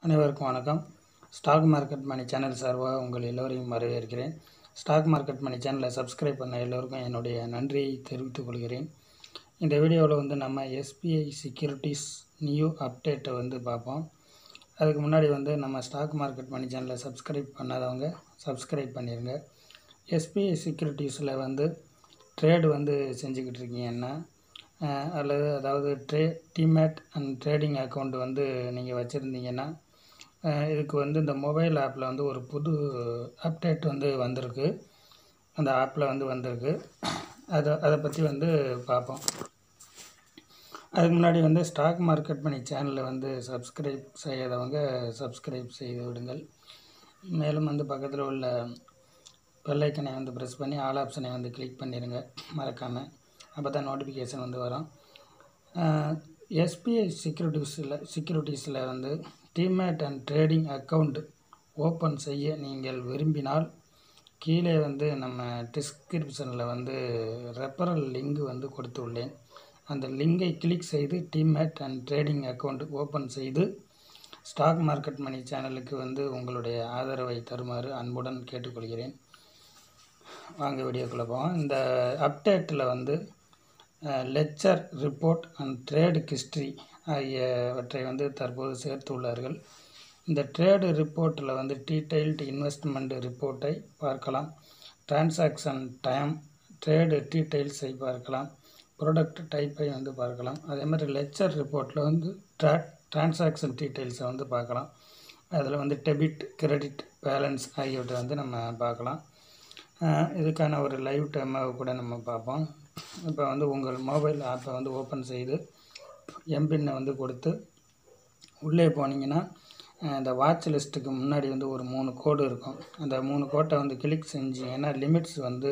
அனைவருக்கும் வணக்கம் stock market மணி channel சார்பாக உங்கள் எல்லோரையும் வரவேற்கிறேன் ஸ்டாக் மார்க்கெட் மணி சேனலை சப்ஸ்கிரைப் பண்ண எல்லோருக்கும் என்னுடைய நன்றியை தெரிவித்துக் கொள்கிறேன் இந்த வீடியோவில் வந்து நம்ம எஸ்பிஐ செக்யூரிட்டிஸ் நியூ அப்டேட்டை வந்து பார்ப்போம் அதுக்கு முன்னாடி வந்து நம்ம ஸ்டாக் மார்க்கெட் மணி சேனலை சப்ஸ்கிரைப் பண்ணாதவங்க சப்ஸ்கிரைப் பண்ணிடுங்க எஸ்பிஐ செக்யூரிட்டிஸில் வந்து ட்ரேடு வந்து செஞ்சுக்கிட்டு இருக்கீங்கன்னா அஹ், அல்லது அதாவது ட்ரே டிமேட் அண்ட் ட்ரேடிங் அக்கௌண்ட் வந்து நீங்கள் வச்சுருந்தீங்கன்னா அஹ், இதுக்கு வந்து இந்த மொபைல் ஆப்பில் வந்து ஒரு புது அப்டேட் வந்து வந்திருக்கு அந்த ஆப்பில் வந்து வந்திருக்கு அதை அதை பற்றி வந்து பார்ப்போம் அதுக்கு முன்னாடி வந்து ஸ்டாக் மார்க்கெட் மணி சேனலை வந்து சப்ஸ்கிரைப் செய்யாதவங்க சப்ஸ்கிரைப் செய்து விடுங்கள் மேலும் வந்து பக்கத்தில் உள்ள பெல்லைக்கனை வந்து ப்ரெஸ் பண்ணி ஆல் ஆப்ஷனை வந்து கிளிக் பண்ணிடுங்க மறக்காமல் அப்போ தான் நோட்டிஃபிகேஷன் வந்து வரும் எஸ்பிஐ செக்யூரிட்டிஸில் செக்யூரிட்டிஸில் வந்து demat and trading account open செய்ய நீங்கள் விரும்பினால் கீழே வந்து நம்ம டிஸ்கிரிப்ஷனில் வந்து ரெஃபரல் லிங்க் வந்து கொடுத்துள்ளேன் அந்த லிங்கை கிளிக் செய்து demat and trading account open செய்து ஸ்டாக் மார்க்கெட் மணி சேனலுக்கு வந்து உங்களுடைய ஆதரவை தருமாறு அன்புடன் கேட்டுக்கொள்கிறேன் வாங்க வீடியோக்குள்ளே போவோம் இந்த அப்டேட்டில் வந்து ledger report and trade history ஆகியவற்றை வந்து தற்போது சேர்த்துள்ளார்கள் இந்த ட்ரேடு ரிப்போர்ட்டில் வந்து டீட்டெயில்டு இன்வெஸ்ட்மெண்ட் ரிப்போர்ட்டை பார்க்கலாம் டிரான்சாக்ஷன் டைம் ட்ரேடு டீட்டெயில்ஸை பார்க்கலாம் ப்ராடக்ட் டைப்பை வந்து பார்க்கலாம் அதே மாதிரி லெக்சர் ரிப்போர்ட்டில் வந்து ட்ரா டிரான்சாக்ஷன் டீட்டெயில்ஸை வந்து பார்க்கலாம் அதில் வந்து டெபிட் கிரெடிட் பேலன்ஸ் ஆகியவற்றை வந்து நம்ம பார்க்கலாம் அஹ் இதுக்கான ஒரு லைவ் டெமோவை கூட நம்ம பார்ப்போம் இப்போ வந்து உங்கள் மொபைல் ஆப்பை வந்து ஓப்பன் செய்து எம்பின்னை வந்து கொடுத்து உள்ளே போனீங்கன்னா அஹ் இந்த வாட்ச் லிஸ்ட்டுக்கு முன்னாடி வந்து ஒரு மூணு கோடு இருக்கும் அந்த மூணு கோட்டை வந்து கிளிக் செஞ்சீங்கன்னா லிமிட்ஸ் வந்து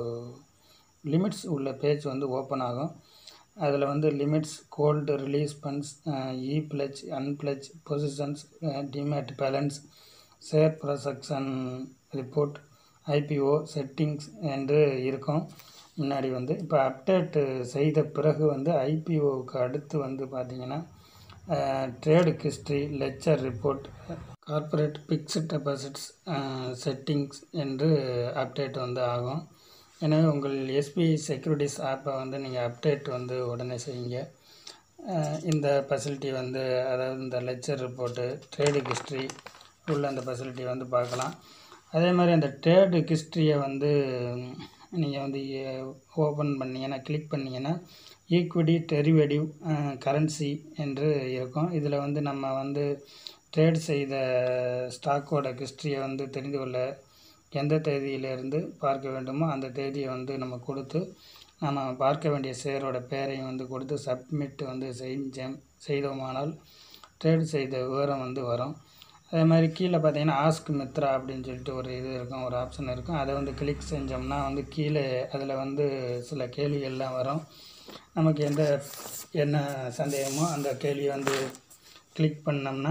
லிமிட்ஸ் உள்ள பேஜ் வந்து ஓப்பன் ஆகும் அதில் வந்து limits gold release funds e pledge unpledge positions demat balance share protection report IPO settings என்று இருக்கும் முன்னாடி வந்து இப்போ அப்டேட் செய்த பிறகு வந்து ஐபிஓவுக்கு அடுத்து வந்து பார்த்திங்கன்னா trade history ledger report corporate fixed deposits settings என்று அப்டேட் வந்து ஆகும் எனவே உங்கள் எஸ்பிஐ செக்யூரிட்டிஸ் ஆப்பை வந்து நீங்கள் அப்டேட் வந்து உடனே செய்யுங்க அஹ் இந்த ஃபெசிலிட்டி வந்து அதாவது இந்த லெக்சர் ரிப்போர்ட்டு ட்ரேடு ஹிஸ்ட்ரி உள்ள அந்த ஃபெசிலிட்டி வந்து பார்க்கலாம் அதே மாதிரி அந்த ட்ரேடு ஹிஸ்ட்ரியை வந்து நீங்கள் வந்து ஓப்பன் பண்ணீங்கன்னா கிளிக் பண்ணீங்கன்னா ஈக்விட்டி டெரிவேட்டிவ் கரன்சி என்று இருக்கும் இதில் வந்து நம்ம வந்து ட்ரேட் செய்த ஸ்டாக்கோட ஹிஸ்ட்ரியை வந்து தெரிந்து கொள்ள எந்த தேதியிலிருந்து பார்க்க வேண்டுமோ அந்த தேதியை வந்து நம்ம கொடுத்து நம்ம பார்க்க வேண்டிய ஷேரோட பேரையும் வந்து கொடுத்து சப்மிட் வந்து செஞ்சோம் செய்தோமானால் ட்ரேட் செய்த விவரம் வந்து வரும் அதே மாதிரி கீழே பார்த்தீங்கன்னா ஆஸ்க் மித்ரா அப்படின்னு சொல்லிட்டு ஒரு இது இருக்கும் ஒரு ஆப்ஷன் இருக்கும் அதை வந்து கிளிக் செஞ்சோம்னா வந்து கீழே அதில் வந்து சில கேள்விகள்லாம் வரும் நமக்கு எந்த என்ன சந்தேகமோ அந்த கேள்வியை வந்து கிளிக் பண்ணோம்னா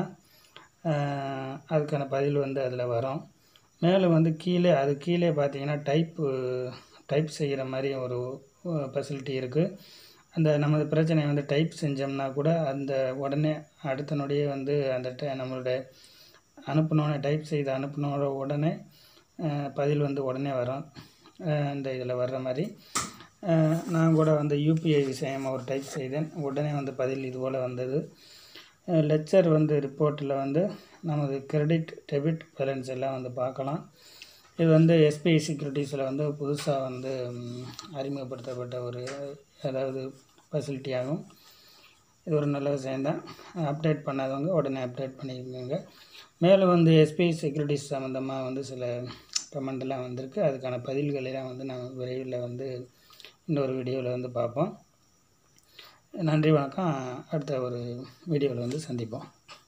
ஆஹ், அதுக்கான பதில் வந்து அதில் வரும் மேலும் வந்து கீழே அது கீழே பார்த்தீங்கன்னா டைப்பு டைப் செய்கிற மாதிரி ஒரு ஃபெசிலிட்டி இருக்குது அந்த நமது பிரச்சனையை வந்து டைப் செஞ்சோம்னா கூட அந்த உடனே அடுத்த நொடியே வந்து அந்த ட- நம்மளுடைய அனுப்பினோடனே டைப் செய்து அனுப்பினோட உடனே அஹ், பதில் வந்து உடனே வரும் அஹ், இந்த இதில் வர்ற மாதிரி அஹ், நான் கூட வந்து யூபிஐ விஷயமாக ஒரு டைப் செய்தேன் உடனே வந்து பதில் இது போல் வந்தது லெக்சர் வந்து ரிப்போர்ட்டில் வந்து நமது கிரெடிட் டெபிட் பேலன்ஸ் எல்லாம் வந்து பார்க்கலாம் இது வந்து எஸ்பிஐ செக்யூரிட்டிஸில் வந்து புதுசாக வந்து ம், அறிமுகப்படுத்தப்பட்ட ஒரு அதாவது ஃபெசிலிட்டி ஆகும் இது ஒரு நல்ல விஷயந்தான் அப்டேட் பண்ணாதவங்க உடனே அப்டேட் பண்ணிக்கோங்க மேலும் வந்து எஸ்பிஐ செக்யூரிட்டிஸ் சம்மந்தமாக வந்து சில கமெண்ட்லாம் வந்திருக்கு அதுக்கான பதில்களெல்லாம் வந்து நம்ம விரைவில் வந்து இன்னொரு வீடியோவில் வந்து பார்ப்போம் நன்றி வணக்கம் அடுத்த ஒரு வீடியோவில் வந்து சந்திப்போம்